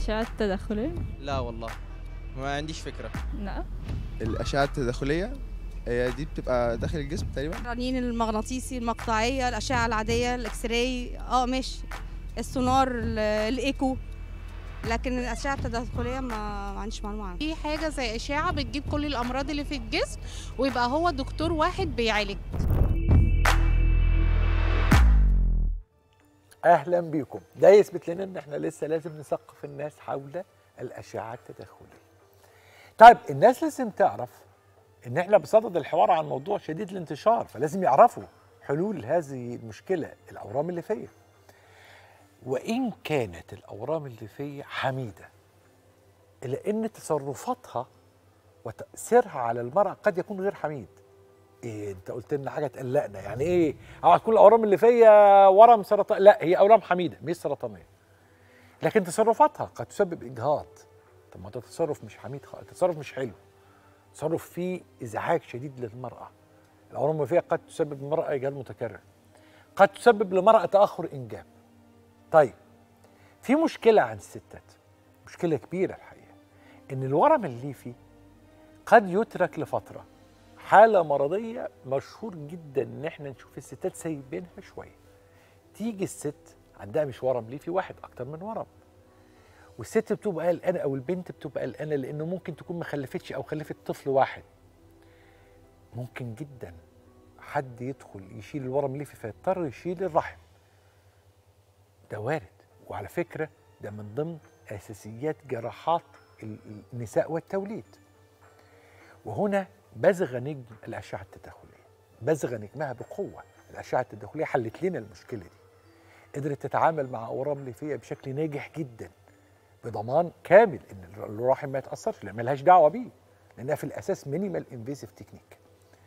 الأشعة التداخلية لا والله ما عنديش فكرة لا الأشعة التداخلية هي دي بتبقى داخل الجسم تقريبا الرنين المغناطيسي المقطعية الأشعة العادية الإكس راي اه ماشي السونار ال- الإيكو لكن الأشعة التداخلية ما, ما عنديش معلومة عنها في حاجة زي إشاعة بتجيب كل الأمراض اللي في الجسم ويبقى هو دكتور واحد بيعالج اهلا بيكم ده يثبت لنا ان احنا لسه لازم نثقف الناس حول الاشعه التداخليه طيب الناس لازم تعرف ان احنا بصدد الحوار عن موضوع شديد الانتشار فلازم يعرفوا حلول هذه المشكله الاورام الليفيه وان كانت الاورام الليفيه حميده الا ان تصرفاتها وتاثيرها على المراه قد يكون غير حميد ايه انت قلت لنا حاجه تقلقنا يعني ايه اوعى تكون الاورام اللي فيا ورم سرطان لا هي اورام حميده مش سرطانيه لكن تصرفاتها قد تسبب اجهاض طب ما ده تصرف مش حميد خالص تصرف مش حلو تصرف فيه ازعاج شديد للمراه الاورام اللي فيها قد تسبب للمراه اجهاض متكرر قد تسبب للمراه تاخر انجاب طيب في مشكله عند الستات مشكله كبيره الحقيقه ان الورم الليفي قد يترك لفتره حالة مرضية مشهور جدا ان احنا نشوف الستات سايبينها شوية تيجي الست عندها مش ورم ليفي واحد اكتر من ورم والست بتبقى قلقانة او البنت بتبقى قلقانة لانه ممكن تكون ما خلفتش او خلفت طفل واحد ممكن جدا حد يدخل يشيل الورم الليفي فيضطر يشيل الرحم ده وارد وعلى فكرة ده من ضمن اساسيات جراحات ال- النساء والتوليد وهنا بزغ نجم الأشعة التداخلية بزغ نجمها بقوة الأشعة التداخلية حلت لنا المشكلة دي قدرت تتعامل مع أورام ليفية بشكل ناجح جدا بضمان كامل إن الرحم ما يتأثرش لأن ملهاش دعوة بيه لأنها في الأساس مينيمال انفيسيف تكنيك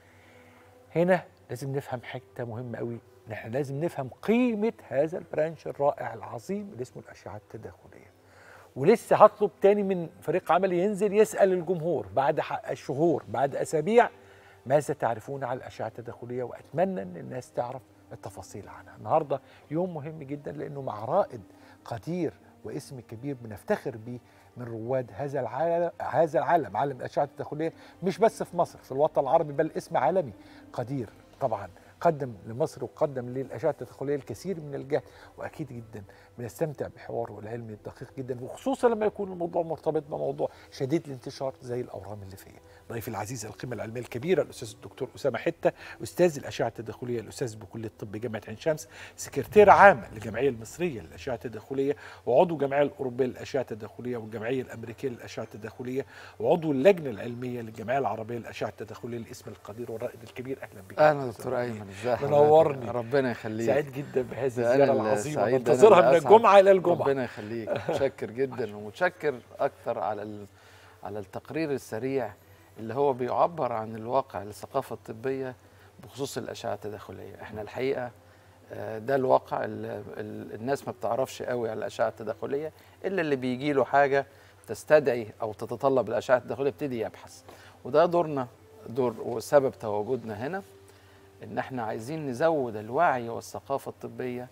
هنا لازم نفهم حتة مهمة قوي إن إحنا لازم نفهم قيمة هذا البرانش الرائع العظيم اللي اسمه الأشعة التداخلية ولسه هطلب تاني من فريق عملي ينزل يسأل الجمهور بعد ح- شهور بعد أسابيع ماذا تعرفون عن الأشعة التداخلية وأتمنى أن الناس تعرف التفاصيل عنها النهاردة يوم مهم جدا لأنه مع رائد قدير واسم كبير بنفتخر به من رواد هذا العالم هذا العالم عالم الأشعة التداخلية مش بس في مصر في الوطن العربي بل اسم عالمي قدير طبعا قدم لمصر وقدم للأشعة التداخلية الكثير من الجهد وأكيد جدا بنستمتع بحواره العلمي الدقيق جدا وخصوصا لما يكون الموضوع مرتبط بموضوع شديد الانتشار زي الأورام الليفية ضيفي العزيز القيمة العلمية الكبيرة الأستاذ الدكتور أسامة حتة أستاذ الأشعة التداخلية الأستاذ بكلية الطب جامعة عين شمس سكرتير عام للجمعية المصرية للأشعة التداخلية وعضو الجمعية الأوروبية للأشعة التداخلية والجمعية الأمريكية للأشعة التداخلية وعضو اللجنة العلمية للجمعية العربية للأشعة التداخلية الاسم القدير والرائد الكبير أهلا بك اهلا دكتور ايمن ازي حضرتك؟ منورني. ربنا يخليك سعيد جدا بهذه ده الزيارة أنا العظيمة السعيد، أنا ننتظرها من اللي أسعد. الجمعة إلى الجمعة ربنا يخليك متشكر جدا ومتشكر اكثر على ال... على التقرير السريع اللي هو بيعبر عن الواقع الثقافه الطبيه بخصوص الاشعه التداخليه احنا الحقيقه آه، ده الواقع اللي ال- الناس ما بتعرفش قوي على الاشعه التداخليه الا اللي بيجي له حاجه تستدعي او تتطلب الاشعه التداخليه يبتدي يبحث وده دورنا دور وسبب تواجدنا هنا ان احنا عايزين نزود الوعي والثقافه الطبيه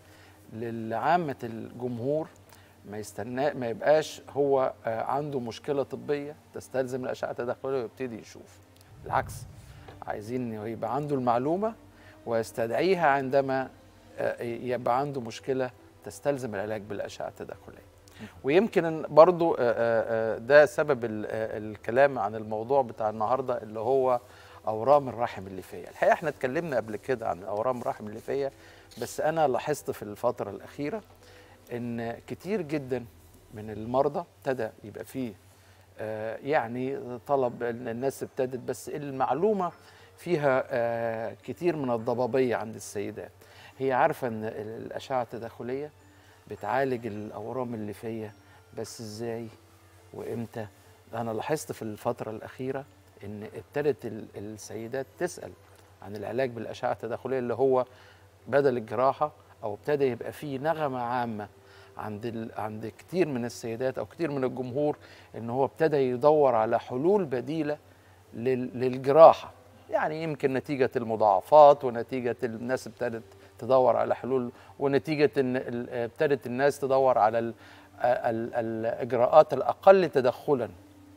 لعامه الجمهور ما يستنى ما يبقاش هو آه، عنده مشكله طبيه تستلزم الاشعه التداخليه ويبتدي يشوف بالعكس عايزين يبقى عنده المعلومه ويستدعيها عندما آه، يبقى عنده مشكله تستلزم العلاج بالاشعه التداخليه ويمكن إن برضو آه، آه، آه، ده سبب ال- آه، الكلام عن الموضوع بتاع النهارده اللي هو اورام الرحم الليفيه الحقيقه احنا اتكلمنا قبل كده عن اورام الرحم الليفيه بس انا لاحظت في الفتره الاخيره ان كتير جدا من المرضى ابتدى يبقى فيه آه، يعني طلب إن الناس ابتدت بس المعلومه فيها آه، كتير من الضبابيه عند السيدات هي عارفه ان الاشعه التداخليه بتعالج الاورام الليفيه بس ازاي وامتى انا لاحظت في الفتره الاخيره ان ابتدت ال- السيدات تسال عن العلاج بالاشعه التداخليه اللي هو بدل الجراحه او ابتدى يبقى فيه نغمه عامه عند ال... عند كتير من السيدات او كتير من الجمهور ان هو ابتدى يدور على حلول بديله لل... للجراحه يعني يمكن نتيجه المضاعفات ونتيجه الناس ابتدت تدور على حلول ونتيجه ان ال- ابتدت الناس تدور على ال... ال- الاجراءات الاقل تدخلا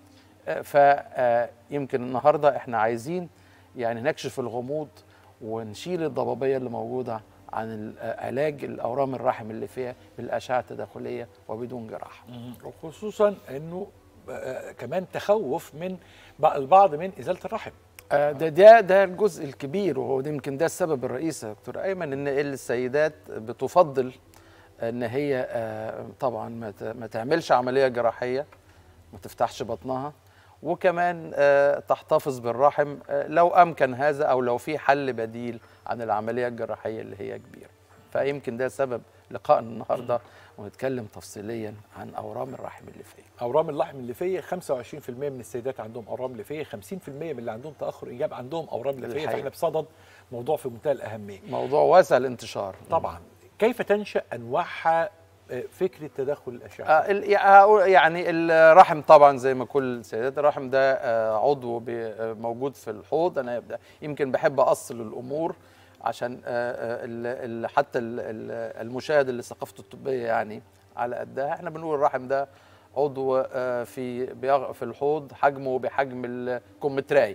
فيمكن النهارده احنا عايزين يعني نكشف الغموض ونشيل الضبابيه اللي موجوده عن ال- علاج الاورام الرحم اللي فيها بالاشعه التداخليه وبدون جراحه. وخصوصا انه آه، كمان تخوف من بع- البعض من ازاله الرحم آه، ده ده ده الجزء الكبير وهو ده يمكن ده السبب الرئيسي يا دكتور ايمن ان السيدات بتفضل ان هي آه، طبعا ما ت- ما تعملش عمليه جراحيه ما تفتحش بطنها وكمان آه، تحتفظ بالرحم آه، لو امكن هذا او لو في حل بديل عن العمليه الجراحيه اللي هي كبيره فيمكن ده سبب لقائنا النهارده ونتكلم تفصيليا عن اورام الرحم اللي فيه اورام اللحم الليفيه 25% من السيدات عندهم اورام ليفيه 50% من اللي عندهم تاخر انجاب عندهم اورام ليفيه الحقيقة. فاحنا بصدد موضوع في منتهى الاهميه موضوع واسع الانتشار طبعا كيف تنشا انواعها آه، فكره تدخل الاشعه آه، ال- يع- يعني الرحم طبعا زي ما كل السيدات الرحم ده آه، عضو بي- آه، موجود في الحوض انا يبدأ- يمكن بحب اصل الامور عشان آه، آه، ال- ال- حتى ال- ال- المشاهد اللي ثقافته الطبيه يعني على قدها احنا بنقول الرحم ده عضو آه، في بيغ- في الحوض حجمه بحجم الكمثري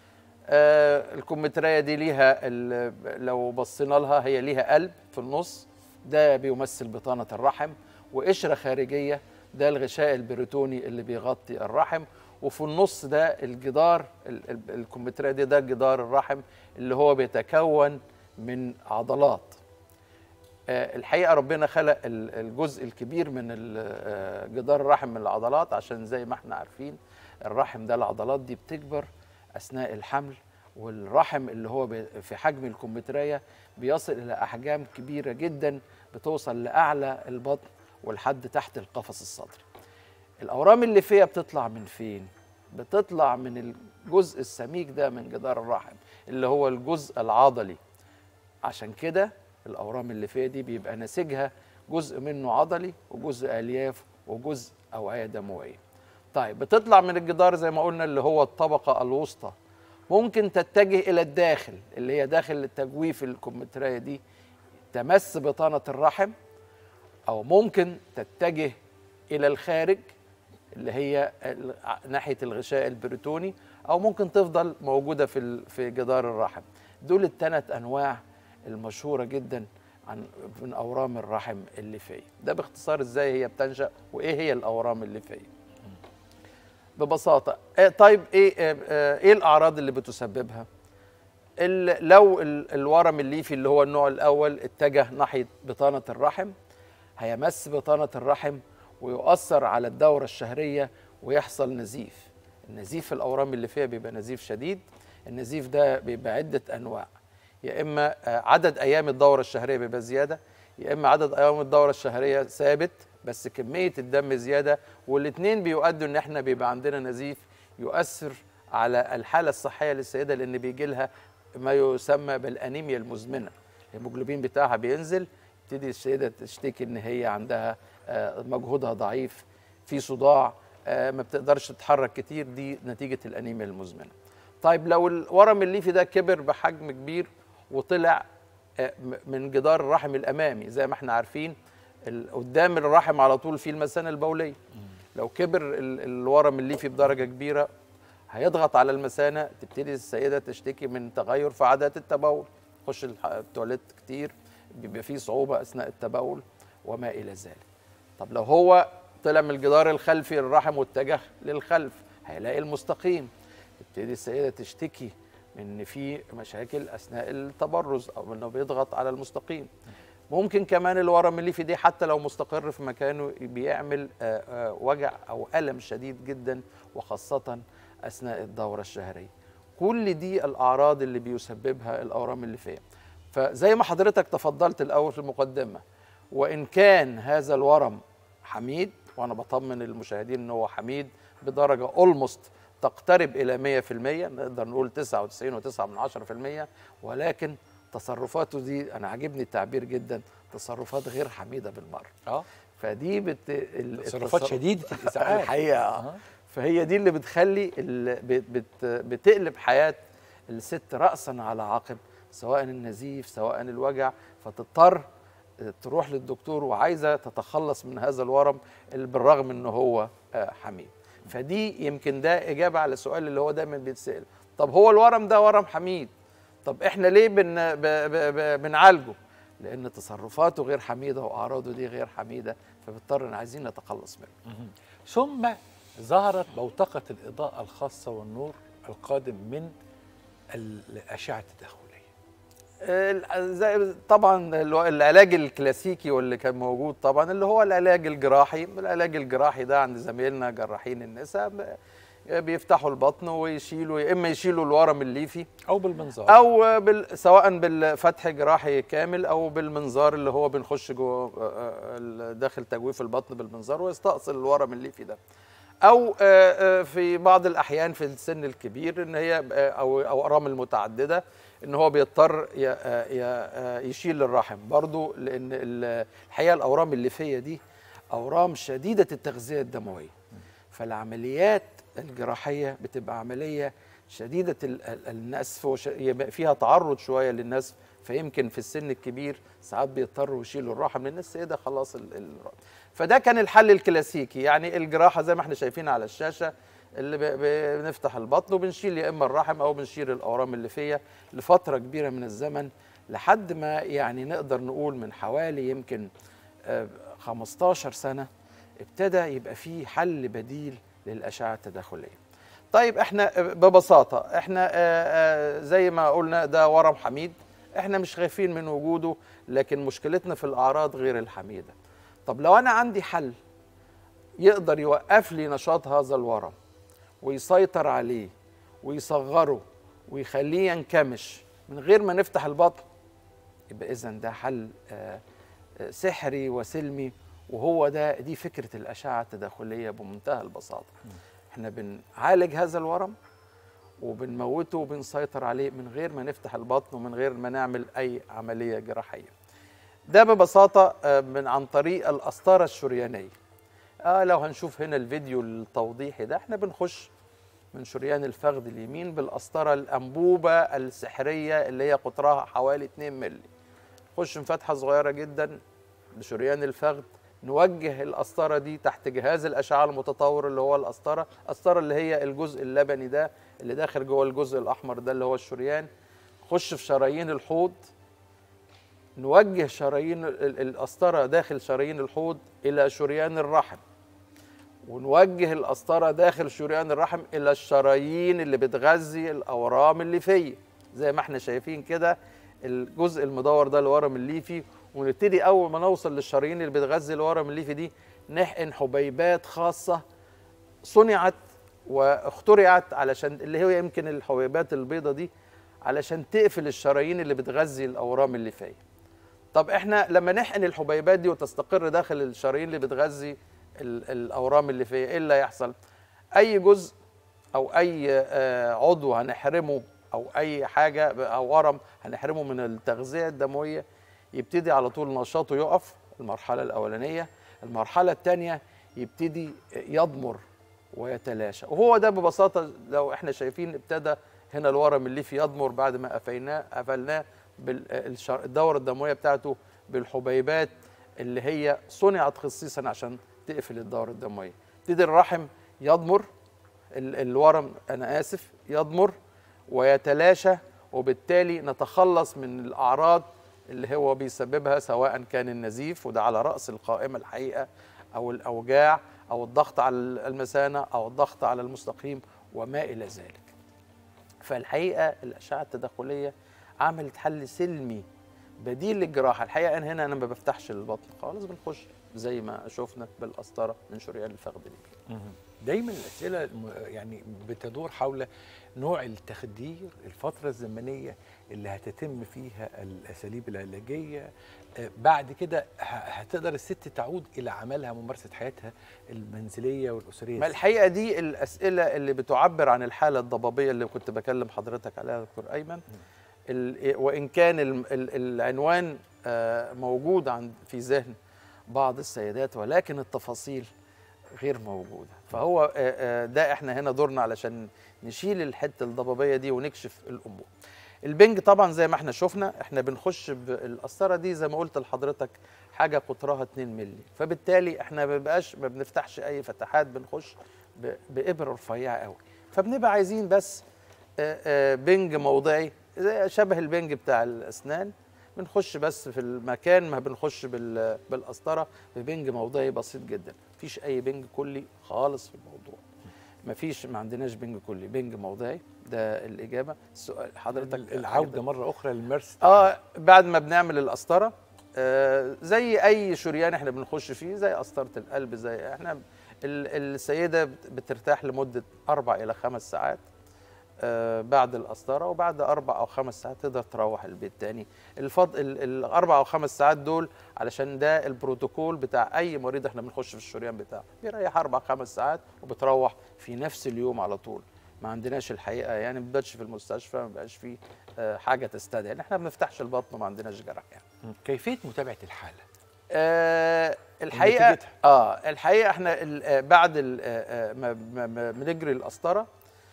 آه، الكمثريه دي ليها ال- لو بصينا لها هي ليها قلب في النص ده بيمثل بطانه الرحم وقشره خارجيه ده الغشاء البريتوني اللي بيغطي الرحم وفي النص ده الجدار ال- ال- الكمثريه دي ده جدار الرحم اللي هو بيتكون من عضلات آه، الحقيقه ربنا خلق ال- الجزء الكبير من ال- آه، جدار الرحم من العضلات عشان زي ما احنا عارفين الرحم ده العضلات دي بتكبر اثناء الحمل والرحم اللي هو بي- في حجم الكمثريه بيصل الى احجام كبيره جدا بتوصل لاعلى البطن ولحد تحت القفص الصدري الاورام اللي فيها بتطلع من فين بتطلع من الجزء السميك ده من جدار الرحم اللي هو الجزء العضلي عشان كده الاورام اللي فيها دي بيبقى ناتجها جزء منه عضلي وجزء الياف وجزء اوعيه دمويه طيب بتطلع من الجدار زي ما قلنا اللي هو الطبقه الوسطى ممكن تتجه الى الداخل اللي هي داخل التجويف الكمثريه دي تمس بطانه الرحم او ممكن تتجه الى الخارج اللي هي ال- ناحيه الغشاء البريتوني او ممكن تفضل موجوده في ال- في جدار الرحم دول الثلاث انواع المشهوره جدا عن من اورام الرحم الليفيه ده باختصار ازاي هي بتنشا وايه هي الاورام الليفيه ببساطه آه، طيب ايه آه، آه، ايه الاعراض اللي بتسببها ال- لو ال- الورم الليفي اللي هو النوع الاول اتجه ناحيه بطانه الرحم هيمس بطانه الرحم ويؤثر على الدوره الشهريه ويحصل نزيف النزيف في الاورام اللي فيها بيبقى نزيف شديد النزيف ده بيبقى عده انواع يا اما آه، عدد ايام الدوره الشهريه بيبقى زياده يا اما عدد ايام الدوره الشهريه ثابت بس كميه الدم زياده والاثنين بيؤدوا ان احنا بيبقى عندنا نزيف يؤثر على الحاله الصحيه للسيده لان بيجي لها ما يسمى بالانيميا المزمنه الهيموجلوبين بتاعها بينزل تبتدي السيده تشتكي ان هي عندها آه، مجهودها ضعيف في صداع آه، ما بتقدرش تتحرك كتير دي نتيجه الانيميا المزمنه طيب لو الورم الليفي ده كبر بحجم كبير وطلع آه، م- من جدار الرحم الامامي زي ما احنا عارفين ال- قدام الرحم على طول في المثانه البوليه لو كبر ال- الورم الليفي بدرجه كبيره هيضغط على المثانه تبتدي السيده تشتكي من تغير في عادات التبول تخش الح- التواليت كتير بيبقى فيه صعوبه اثناء التبول وما الى ذلك طب لو هو طلع من الجدار الخلفي للرحم واتجه للخلف هيلاقي المستقيم تبتدي السيده تشتكي من ان في مشاكل اثناء التبرز او انه بيضغط على المستقيم ممكن كمان الورم الليفي دي حتى لو مستقر في مكانه بيعمل آه، آه، وجع او الم شديد جدا وخاصه اثناء الدوره الشهريه كل دي الاعراض اللي بيسببها الاورام الليفيه فزي ما حضرتك تفضلت الاول في المقدمه وان كان هذا الورم حميد وانا بطمن المشاهدين ان هو حميد بدرجه اولموست تقترب الى 100% نقدر نقول 99.9% ولكن تصرفاته دي انا عاجبني التعبير جدا تصرفات غير حميده بالمره اه فدي بت... ال- تصرفات التصر- شديده الاسعاف الحقيقه آه. فهي دي اللي بتخلي ال... بت... بت... بتقلب حياه الست راسا على عقب سواء النزيف سواء الوجع فتضطر تروح للدكتور وعايزه تتخلص من هذا الورم اللي بالرغم ان هو آه، حميد فدي يمكن ده اجابه على السؤال اللي هو دايما بيتسال طب هو الورم ده ورم حميد طب احنا ليه بن ب ب ب بنعالجه لان تصرفاته غير حميده واعراضه دي غير حميده فبنضطر إن عايزين نتخلص منه ثم ظهرت بوتقة الإضاءة الخاصة والنور القادم من الأشعة التداخلية ال- زي طبعا الو- العلاج الكلاسيكي واللي كان موجود طبعا اللي هو العلاج الجراحي العلاج الجراحي ده عند زمايلنا جراحين النساء ب- بيفتحوا البطن ويشيلوا يا اما يشيلوا الورم الليفي أو بالمنظار او بال سواء بالفتح جراحي كامل او بالمنظار اللي هو بنخش جوه آه، آه، داخل تجويف البطن بالمنظار ويستأصل الورم الليفي ده او آه، آه، في بعض الاحيان في السن الكبير ان هي آه، او او اورام المتعدده ان هو بيضطر ي- آه، ي- آه، يشيل الرحم برضو لان ال- الحقيقه الاورام الليفيه دي اورام شديده التغذيه الدمويه فالعمليات الجراحيه بتبقى عمليه شديده ال- ال- النسف وش- يبقى فيها تعرض شويه للنسف فيمكن في السن الكبير ساعات بيضطروا يشيلوا الرحم لان السيده خلاص ال- ال- فده كان الحل الكلاسيكي يعني الجراحه زي ما احنا شايفين على الشاشه اللي ب- ب- بنفتح البطن وبنشيل يا اما الرحم او بنشيل الاورام الليفيه لفتره كبيره من الزمن لحد ما يعني نقدر نقول من حوالي يمكن آه، 15 سنه ابتدى يبقى فيه حل بديل للاشعه التداخليه. طيب احنا آه، ببساطه احنا آه، آه، زي ما قلنا ده ورم حميد احنا مش خايفين من وجوده لكن مشكلتنا في الاعراض غير الحميده. طب لو انا عندي حل يقدر يوقف لي نشاط هذا الورم ويسيطر عليه ويصغره ويخليه ينكمش من غير ما نفتح البطن يبقى اذا ده حل آه، آه، سحري وسلمي وهو ده دي فكره الاشعه التداخليه بمنتهى البساطه احنا بنعالج هذا الورم وبنموته وبنسيطر عليه من غير ما نفتح البطن ومن غير ما نعمل اي عمليه جراحيه ده ببساطه آه، من عن طريق القسطره الشريانيه اه لو هنشوف هنا الفيديو التوضيحي ده احنا بنخش من شريان الفخذ اليمين بالقسطره الانبوبه السحريه اللي هي قطرها حوالي 2 مللي نخش من فتحه صغيره جدا لشريان الفخذ نوجه القسطره دي تحت جهاز الاشعه المتطور اللي هو القسطره القسطره اللي هي الجزء اللبني ده اللي داخل جوه الجزء الاحمر ده اللي هو الشريان نخش في شرايين الحوض نوجه شرايين ال- ال- القسطره داخل شرايين الحوض الى شريان الرحم ونوجه القسطره داخل شريان الرحم الى الشرايين اللي بتغذي الاورام الليفيه زي ما احنا شايفين كده الجزء المدور ده الورم الليفي ونبتدي اول ما نوصل للشرايين اللي بتغذي الورم الليفي دي نحقن حبيبات خاصه صنعت واخترعت علشان اللي هي يمكن الحبيبات البيضه دي علشان تقفل الشرايين اللي بتغذي الاورام الليفيه طب احنا لما نحقن الحبيبات دي وتستقر داخل الشرايين اللي بتغذي ال- الاورام الليفيه ايه اللي هيحصل اي جزء او اي آه، عضو هنحرمه او اي حاجه او ورم هنحرمه من التغذيه الدمويه يبتدي على طول نشاطه يقف المرحله الاولانيه المرحله الثانيه يبتدي يضمر ويتلاشى وهو ده ببساطه لو احنا شايفين ابتدى هنا الورم الليفي يضمر بعد ما قفلناه قفلناه بالدوره الدمويه بتاعته بالحبيبات اللي هي صنعت خصيصا عشان تقفل الدوره الدمويه يبتدي الرحم يضمر ال- الورم انا اسف يضمر ويتلاشى وبالتالي نتخلص من الاعراض اللي هو بيسببها سواء كان النزيف وده على راس القائمه الحقيقه او الاوجاع او الضغط على المثانه او الضغط على المستقيم وما الى ذلك. فالحقيقه الاشعه التداخليه عملت حل سلمي بديل للجراحه، الحقيقه انا هنا انا ما بفتحش البطن خالص بنخش زي ما شفنا بالقسطره من شريان الفخذ اليمين. دايما الاسئله الم- يعني بتدور حول نوع التخدير الفتره الزمنيه اللي هتتم فيها الاساليب العلاجيه آه، بعد كده ه- هتقدر الست تعود الى عملها ممارسه حياتها المنزليه والاسريه ما الحقيقه دي الاسئله اللي بتعبر عن الحاله الضبابيه اللي كنت بكلم حضرتك عليها يا دكتور ايمن ال- وان كان ال- ال- العنوان آه، موجود عند في ذهن بعض السيدات ولكن التفاصيل غير موجوده فهو آه، آه، ده احنا هنا دورنا علشان نشيل الحته الضبابيه دي ونكشف الامور البنج طبعا زي ما احنا شفنا احنا بنخش بالقسطره دي زي ما قلت لحضرتك حاجه قطرها 2 مللي فبالتالي احنا ما بقاش ما بنفتحش اي فتحات بنخش ب- بابره رفيعه قوي فبنبقى عايزين بس آه، آه، بنج موضعي زي شبه البنج بتاع الاسنان بنخش بس في المكان ما بنخش بال- بالقسطره ببنج موضعي بسيط جدا مفيش اي بنج كلي خالص في الموضوع مفيش ما عندناش بنج كلي بنج موضعي ده الاجابه السؤال حضرتك العوده مره اخرى للمرس اه بعد ما بنعمل القسطره آه زي اي شريان احنا بنخش فيه زي قسطره القلب زي احنا ال- السيده بت- بترتاح لمده اربع الى خمس ساعات آه بعد القسطره وبعد اربع او خمس ساعات تقدر تروح البيت تاني الفض ال- الاربع او خمس ساعات دول علشان ده البروتوكول بتاع اي مريض احنا بنخش في الشريان بتاعه بيريح اربع خمس ساعات وبتروح في نفس اليوم على طول ما عندناش الحقيقه يعني ما بنباتش في المستشفى ما بقاش فيه آه، حاجه تستدعي يعني احنا ما بنفتحش البطن وما عندناش جرح يعني كيفيه متابعه الحاله آه الحقيقه نتيجتها. اه الحقيقه احنا ال- آه، بعد ال- آه، آه، ما ما- ما بنجري القسطره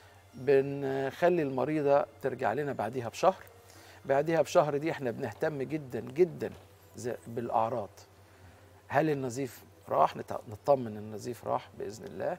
بنخلي المريضه ترجع لنا بعديها بشهر بعديها بشهر دي احنا بنهتم جدا جدا زي- بالاعراض هل النزيف راح نت- نطمن النزيف راح باذن الله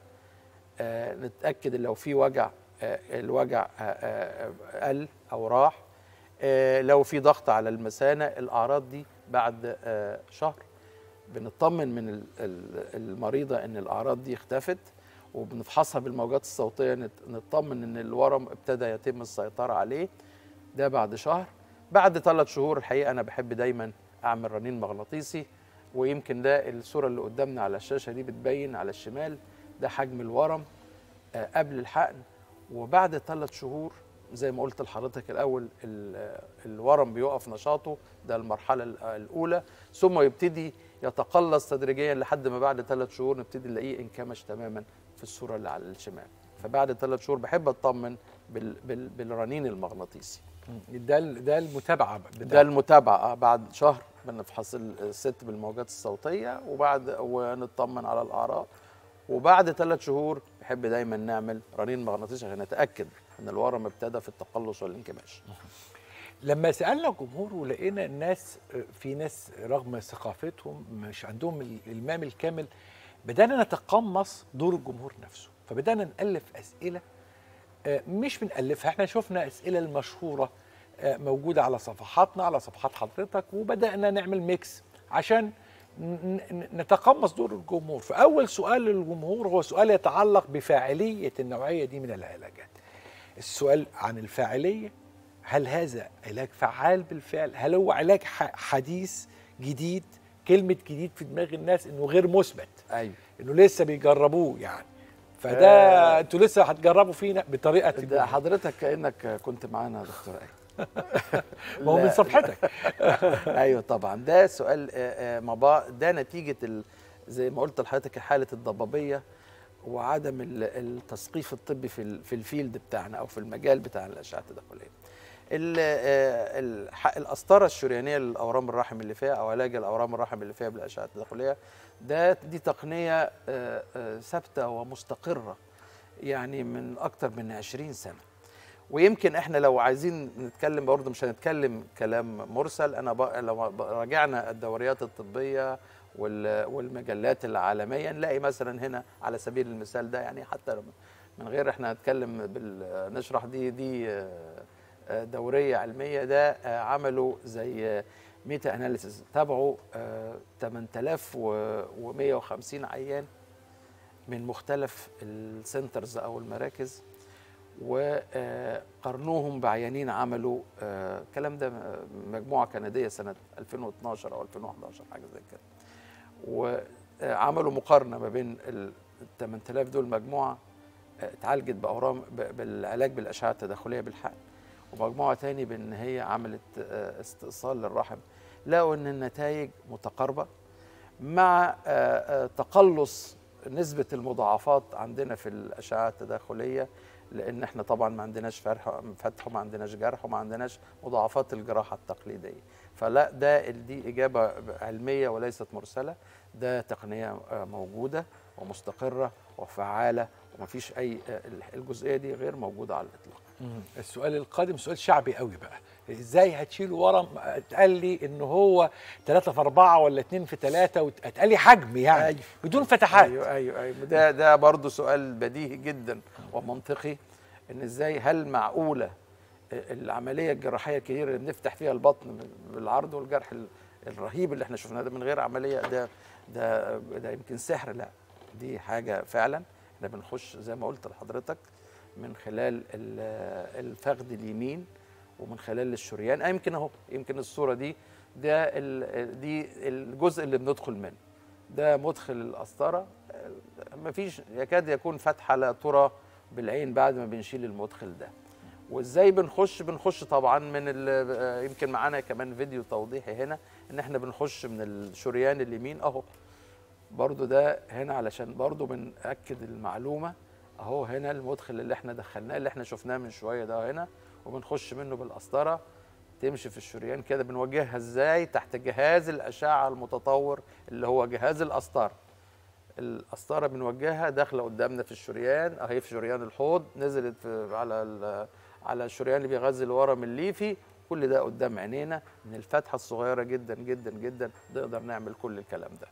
آه نتاكد إن لو في وجع آه الوجع آه آه قل او راح آه لو في ضغط على المثانه الاعراض دي بعد آه شهر بنطمن من ال- ال- المريضه ان الاعراض دي اختفت وبنفحصها بالموجات الصوتيه نت- نطمن ان الورم ابتدى يتم السيطره عليه ده بعد شهر بعد ثلاث شهور الحقيقه انا بحب دايما اعمل رنين مغناطيسي ويمكن ده الصوره اللي قدامنا على الشاشه دي بتبين على الشمال ده حجم الورم آه، قبل الحقن وبعد ثلاث شهور زي ما قلت لحضرتك الاول ال- آه، الورم بيقف نشاطه ده المرحله ال- آه، الاولى ثم يبتدي يتقلص تدريجيا لحد ما بعد ثلاث شهور نبتدي نلاقيه انكمش تماما في الصوره اللي على الشمال فبعد ثلاث شهور بحب اطمن بال بال بالرنين المغناطيسي ده ال- ده المتابعه ده بتاع المتابعه آه، بعد شهر بنفحص ال- الست بالموجات الصوتيه وبعد ونطمن على الاعراض وبعد ثلاث شهور بحب دايما نعمل رنين مغناطيسي عشان نتاكد ان الورم ابتدى في التقلص والانكماش لما سالنا الجمهور ولقينا الناس في ناس رغم ثقافتهم مش عندهم الالمام الكامل بدانا نتقمص دور الجمهور نفسه فبدانا نالف اسئله آه، مش بنالفها احنا شفنا اسئله المشهوره آه، موجوده على صفحاتنا على صفحات حضرتك وبدانا نعمل ميكس عشان ن- ن- نتقمص دور الجمهور فاول سؤال للجمهور هو سؤال يتعلق بفاعليه النوعيه دي من العلاجات السؤال عن الفاعليه هل هذا علاج فعال بالفعل هل هو علاج ح- حديث جديد كلمه جديد في دماغ الناس انه غير مثبت ايوه انه لسه بيجربوه يعني فده آه. انتوا لسه هتجربوا فينا بطريقه ده ما حضرتك كانك كنت معانا يا دكتور ايمن هو من لا. صفحتك ايوه طبعا ده سؤال آه، آه، ما بقى- ده نتيجه ال- زي ما قلت لحضرتك حاله الضبابيه وعدم ال- التثقيف الطبي في ال- في الفيلد بتاعنا او في المجال بتاع الاشعه التداخليه. ال- آه، الح- القسطره الشريانيه للاورام الرحم اللي فيها او علاج الاورام الرحم اللي فيها بالاشعه التداخليه ده دي تقنيه آه، آه، ثابته ومستقره يعني من اكتر من 20 سنه. ويمكن احنا لو عايزين نتكلم برضه مش هنتكلم كلام مرسل انا بقى لو ب- راجعنا الدوريات الطبيه وال- والمجلات العالميه نلاقي مثلا هنا على سبيل المثال ده يعني حتى لو من غير احنا هنتكلم بال- نشرح دي دي آه، آه، دوريه علميه ده آه، عملوا زي ميتا اناليسيس تابعوا آه، 8150 عيان من مختلف السنترز او المراكز وقارنوهم بعيانين عملوا آه، الكلام ده مجموعه كنديه سنه 2012 او 2011 حاجه زي كده وعملوا مقارنه ما بين ال 8000 دول مجموعه آه، اتعالجت باورام ب- بالعلاج بالاشعه التداخليه بالحقن ومجموعه تاني بان هي عملت آه، استئصال للرحم لقوا ان النتائج متقاربه مع آه، آه، تقلص نسبه المضاعفات عندنا في الاشعه التداخليه لان احنا طبعا ما عندناش فرح فتح وما عندناش جرح وما عندناش مضاعفات الجراحه التقليديه فلا ده دي اجابه علميه وليست مرسله ده تقنيه آه، موجوده ومستقره وفعاله ومفيش اي آه، الجزئيه دي غير موجوده على الاطلاق السؤال القادم سؤال شعبي قوي بقى ازاي هتشيل ورم اتقال لي ان هو 3 في 4 ولا 2 في 3 اتقال لي حجم يعني أيوة. بدون فتحات ايوه ايوه ايوه ده ده برضه سؤال بديهي جدا ومنطقي ان ازاي هل معقوله العمليه الجراحيه الكبيره اللي بنفتح فيها البطن بالعرض والجرح ال- الرهيب اللي احنا شفناه ده من غير عمليه ده ده ده يمكن سحر لا دي حاجه فعلا احنا بنخش زي ما قلت لحضرتك من خلال ال- الفخذ اليمين ومن خلال الشريان آه يمكن اهو يمكن الصوره دي ده ال- دي الجزء اللي بندخل منه ده مدخل القسطره مفيش يكاد يكون فتحه لا ترى بالعين بعد ما بنشيل المدخل ده وازاي بنخش بنخش طبعا من ال- آه، يمكن معانا كمان فيديو توضيحي هنا ان احنا بنخش من الشريان اليمين اهو برضو ده هنا علشان برضو بنأكد المعلومة اهو هنا المدخل اللي احنا دخلناه اللي احنا شفناه من شوية ده هنا وبنخش منه بالقسطرة تمشي في الشريان كده بنوجهها ازاي تحت جهاز الأشعة المتطور اللي هو جهاز القسطرة القسطره بنوجهها داخله قدامنا في الشريان اهي في شريان الحوض نزلت في على ال- على الشريان اللي بيغذي الورم الليفي كل ده قدام عينينا من الفتحه الصغيره جدا جدا جدا نقدر نعمل كل الكلام ده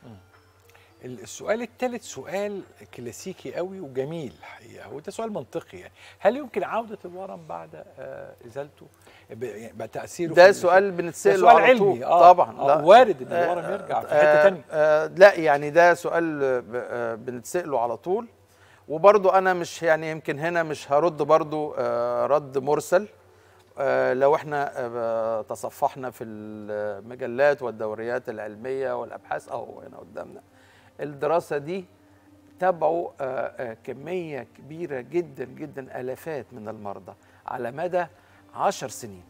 السؤال الثالث سؤال كلاسيكي قوي وجميل الحقيقه وده سؤال منطقي يعني هل يمكن عوده الورم بعد آه، ازالته ب- يعني بعد تاثيره ده في- سؤال ده بنتساله سؤال على علمي طول آه طبعا آه لا وارد ان الورم يرجع في حته آه، ثانيه آه لا يعني ده سؤال آه، ب- آه، بنتسأله على طول وبرضو انا مش يعني يمكن هنا مش هرد برضو آه، رد مرسل آه، لو احنا آه، تصفحنا في المجلات والدوريات العلميه والابحاث اهو هنا قدامنا الدراسه دي تابعوا آه، آه، كميه كبيره جدا جدا الافات من المرضى على مدى عشر سنين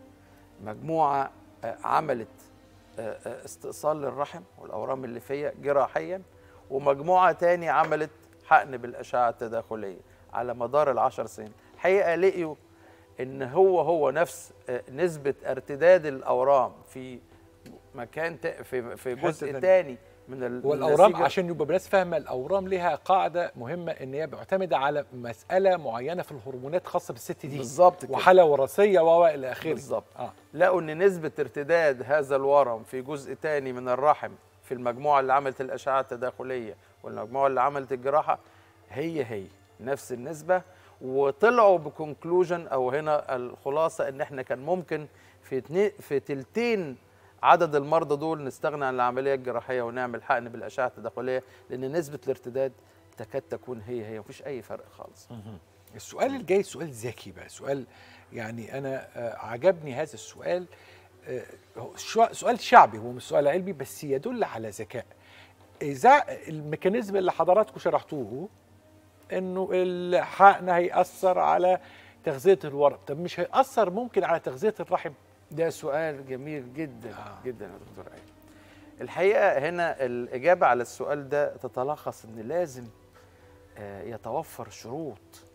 مجموعه آه، عملت آه، آه، استئصال للرحم والاورام الليفيه جراحيا ومجموعه تاني عملت حقن بالاشعه التداخليه على مدار العشر سنين الحقيقه لقيوا ان هو هو نفس آه، نسبه ارتداد الاورام في مكان تا- في في حتة جزء تانية. تاني من ال- والاورام النسيج عشان يبقى الناس فاهمه الاورام ليها قاعده مهمه ان هي معتمده على مساله معينه في الهرمونات خاصه بالست دي بالظبط كده وحاله وراثيه و الى اخره بالظبط اه لقوا ان نسبه ارتداد هذا الورم في جزء تاني من الرحم في المجموعه اللي عملت الاشعه التداخليه والمجموعه اللي عملت الجراحه هي هي نفس النسبه وطلعوا بكونكلوجن او هنا الخلاصه ان احنا كان ممكن في اتنين في تلتين عدد المرضى دول نستغنى عن العمليه الجراحيه ونعمل حقن بالاشعه التداخليه لان نسبه الارتداد تكاد تكون هي هي مفيش اي فرق خالص السؤال الجاي سؤال ذكي بقى سؤال يعني انا آه، عجبني هذا السؤال آه، هو شو- سؤال شعبي هو مش سؤال علمي بس يدل على ذكاء اذا الميكانيزم اللي حضراتكم شرحتوه انه الحقن هيأثر على تغذية الورم طب مش هيأثر ممكن على تغذية الرحم ده سؤال جميل جدا آه. آه. جدا يا دكتور ايمن الحقيقه هنا الاجابه على السؤال ده تتلخص ان لازم آه، يتوفر شروط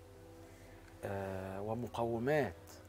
آه، ومقومات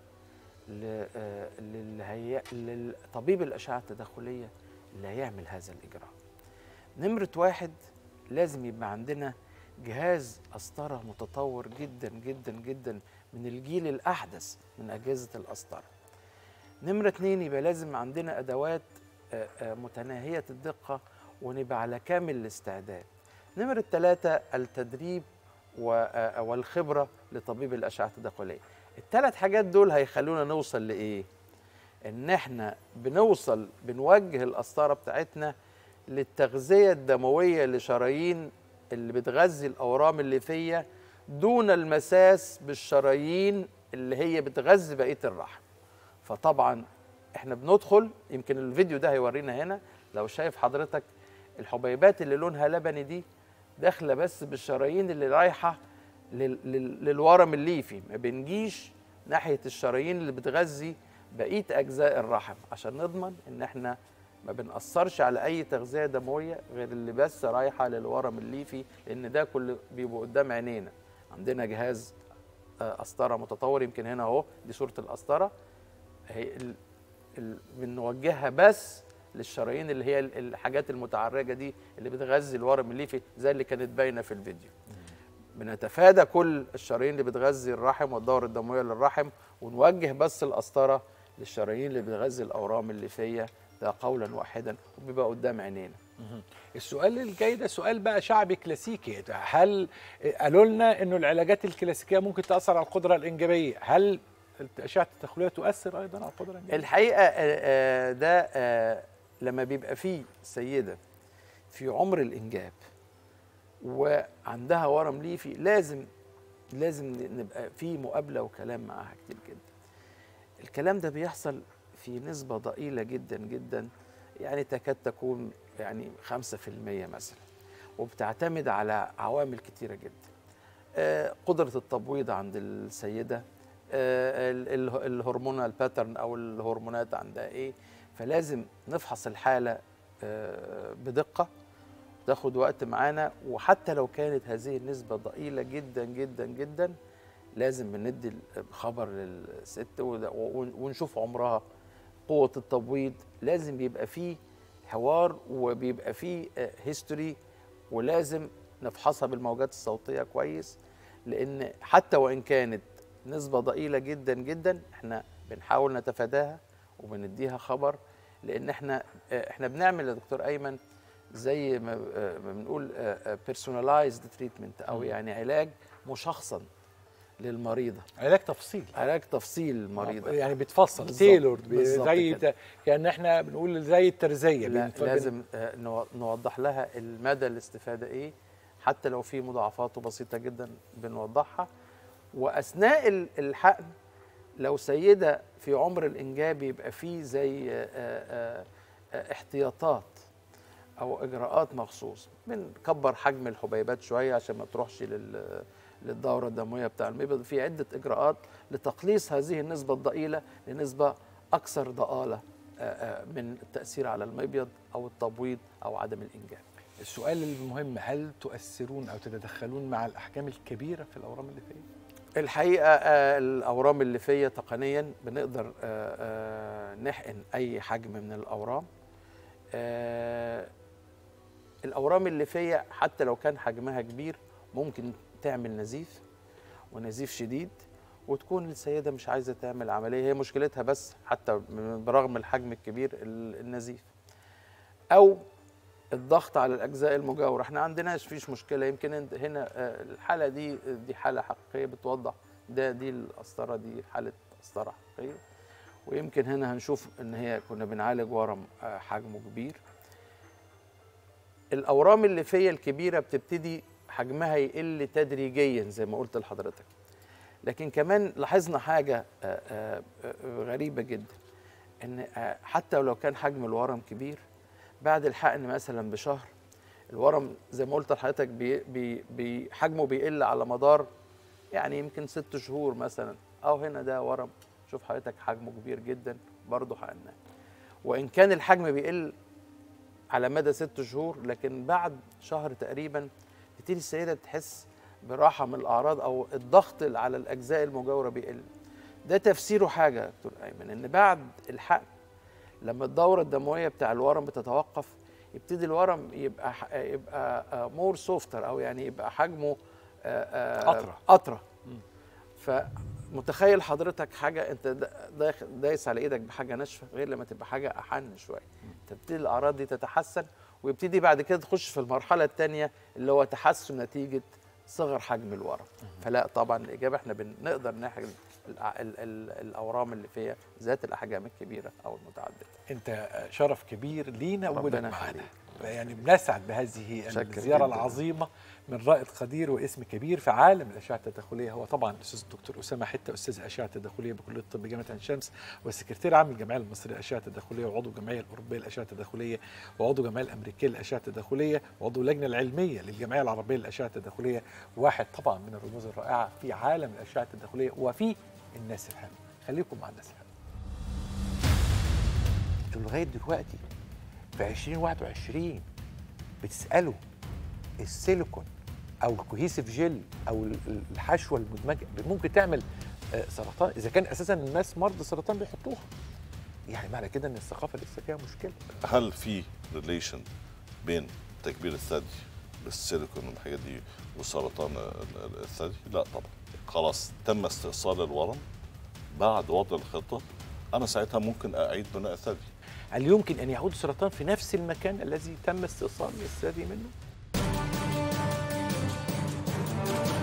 ل- آه، للي هي- للطبيب الاشعه التداخليه اللي هيعمل هذا الاجراء نمره واحد لازم يبقى عندنا جهاز قسطره متطور جدا جدا جدا من الجيل الاحدث من اجهزه القسطره نمرة اتنين يبقى لازم عندنا أدوات آه، آه، متناهية الدقة ونبقى على كامل الاستعداد نمرة ثلاثة التدريب و- آه، والخبرة لطبيب الأشعة التداخلية الثلاث حاجات دول هيخلونا نوصل لإيه؟ إن إحنا بنوصل بنوجه القسطرة بتاعتنا للتغذية الدموية لشرايين اللي بتغذي الأورام الليفية دون المساس بالشرايين اللي هي بتغذي بقية الرحم فطبعا احنا بندخل يمكن الفيديو ده هيورينا هنا لو شايف حضرتك الحبيبات اللي لونها لبني دي داخله بس بالشرايين اللي رايحه لل- لل- للورم الليفي ما بنجيش ناحيه الشرايين اللي بتغذي بقيه اجزاء الرحم عشان نضمن ان احنا ما بنأثرش على اي تغذيه دمويه غير اللي بس رايحه للورم الليفي لان ده كله بيبقى قدام عينينا عندنا جهاز آه، قسطره متطور يمكن هنا اهو دي صوره القسطره هي ال... ال... بنوجهها بس للشرايين اللي هي ال- الحاجات المتعرجه دي اللي بتغذي الورم الليفي زي اللي كانت باينه في الفيديو بنتفادى كل الشرايين اللي بتغذي الرحم والدورة الدموية للرحم ونوجه بس القسطرة للشرايين اللي بتغذي الأورام الليفية ده قولا واحدا وبيبقى قدام عينينا السؤال الجاي ده سؤال بقى شعبي كلاسيكي هل قالوا لنا انه العلاجات الكلاسيكيه ممكن تاثر على القدره الانجابيه هل الاشعه التدخليه تؤثر ايضا على القدره الانجابيه الحقيقة آه، آه، ده آه، لما بيبقى فيه سيدة في عمر الإنجاب وعندها ورم ليفي لازم لازم نبقى في مقابلة وكلام معاها كتير جدا الكلام ده بيحصل في نسبة ضئيلة جدا جدا يعني تكاد تكون يعني 5% مثلا وبتعتمد على عوامل كتيرة جدا آه، قدرة التبويض عند السيدة آه، ال- ال- الهرمونال باترن او الهرمونات عندها ايه فلازم نفحص الحاله آه، بدقه تاخد وقت معانا وحتى لو كانت هذه النسبه ضئيله جدا جدا جدا لازم بندي خبر للست وده- ون- ونشوف عمرها قوه التبويض لازم بيبقى فيه حوار وبيبقى فيه هيستوري ولازم نفحصها بالموجات الصوتيه كويس لان حتى وان كانت نسبه ضئيله جدا جدا احنا بنحاول نتفاداها وبنديها خبر لان احنا آه، احنا بنعمل يا دكتور ايمن زي ما آه، ما بنقول بيرسوناليزد تريتمنت او يعني علاج مشخصا للمريضه علاج تفصيلي علاج تفصيل المريضه يعني بتفصل بالظبط، تيلورد بالظبط زي كده. ت- كان احنا بنقول زي الترزيه لا بنف- لازم آه، نو- نوضح لها المدى الاستفاده ايه حتى لو في مضاعفاته بسيطه جدا بنوضحها واثناء ال- الحقن لو سيده في عمر الانجاب يبقى في زي آه، آه، آه، احتياطات او اجراءات مخصوص بنكبر حجم الحبيبات شويه عشان ما تروحش لل للدوره الدمويه بتاع المبيض في عده اجراءات لتقليص هذه النسبه الضئيله لنسبه اكثر ضآلة آه، آه، من التاثير على المبيض او التبويض او عدم الانجاب السؤال المهم هل تؤثرون او تتدخلون مع الاحكام الكبيره في الاورام الليفيه؟ الحقيقه آه، الاورام الليفيه تقنيا بنقدر آه، آه، نحقن اي حجم من الاورام آه، الاورام الليفيه حتى لو كان حجمها كبير ممكن تعمل نزيف ونزيف شديد وتكون السيده مش عايزه تعمل عمليه هي مشكلتها بس حتى من- برغم الحجم الكبير ال- النزيف او الضغط على الاجزاء المجاوره احنا عندناش فيش مشكله يمكن انت هنا آه، الحاله دي دي حاله حقيقيه بتوضح ده دي القسطره دي حاله قسطره حقيقيه ويمكن هنا هنشوف ان هي كنا بنعالج ورم آه، حجمه كبير الاورام الليفيه الكبيره بتبتدي حجمها يقل تدريجيا زي ما قلت لحضرتك لكن كمان لاحظنا حاجه آه، آه، آه، غريبه جدا ان آه، حتى لو كان حجم الورم كبير بعد الحقن مثلا بشهر الورم زي ما قلت لحضرتك بي بي بي حجمه بيقل على مدار يعني يمكن ست شهور مثلا او هنا ده ورم شوف حضرتك حجمه كبير جدا برضه حقناه وان كان الحجم بيقل على مدى ست شهور لكن بعد شهر تقريبا تبتدي السيده تحس براحه من الاعراض او الضغط على الاجزاء المجاوره بيقل ده تفسيره حاجه يا دكتور ايمن ان بعد الحقن لما الدوره الدمويه بتاع الورم بتتوقف يبتدي الورم يبقى ح- يبقى مور سوفتر او يعني يبقى حجمه آه، آه، أطرى. اطرى فمتخيل حضرتك حاجه انت دا- داخ- دايس على ايدك بحاجه ناشفه غير لما تبقى حاجه احن شويه تبتدي الاعراض دي تتحسن ويبتدي بعد كده تخش في المرحله الثانيه اللي هو تحسن نتيجه صغر حجم الورم فلا طبعا الاجابه احنا بنقدر نحجز الأ- ال- ال- الاورام اللي فيها ذات الاحجام الكبيره او المتعدده انت شرف كبير لينا وجودك ربنا معانا يخليك. يعني بنسعد بهذه شكر الزياره جداً. العظيمه من رائد قدير واسم كبير في عالم الاشعه التداخليه هو طبعا الاستاذ الدكتور اسامه حته استاذ اشعه تداخليه بكليه الطب جامعه عين شمس والسكرتير عام الجمعيه المصريه للاشعه التداخليه وعضو الجمعيه الاوروبيه للاشعه التداخليه وعضو الجمعيه الامريكيه للاشعه التداخليه وعضو اللجنه العلميه للجمعيه العربيه للاشعه التداخليه واحد طبعا من الرموز الرائعه في عالم الاشعه التداخليه وفي الناس الحلوه خليكم مع الناس الحلوه انتوا لغايه دلوقتي في 2021 بتسالوا السيليكون او الكوهيسيف جيل او ال- ال- الحشوه المدمجه ممكن تعمل آه، سرطان اذا كان اساسا الناس مرضى سرطان بيحطوها يعني معنى كده ان الثقافه لسه فيها مشكله هل في ريليشن بين تكبير الثدي بالسيليكون والحاجات دي وسرطان ال- ال- الثدي لا طبعا خلاص تم استئصال الورم بعد وضع الخطه انا ساعتها ممكن اعيد بناء الثدي هل يمكن ان يعود السرطان في نفس المكان الذي تم استئصال الثدي منه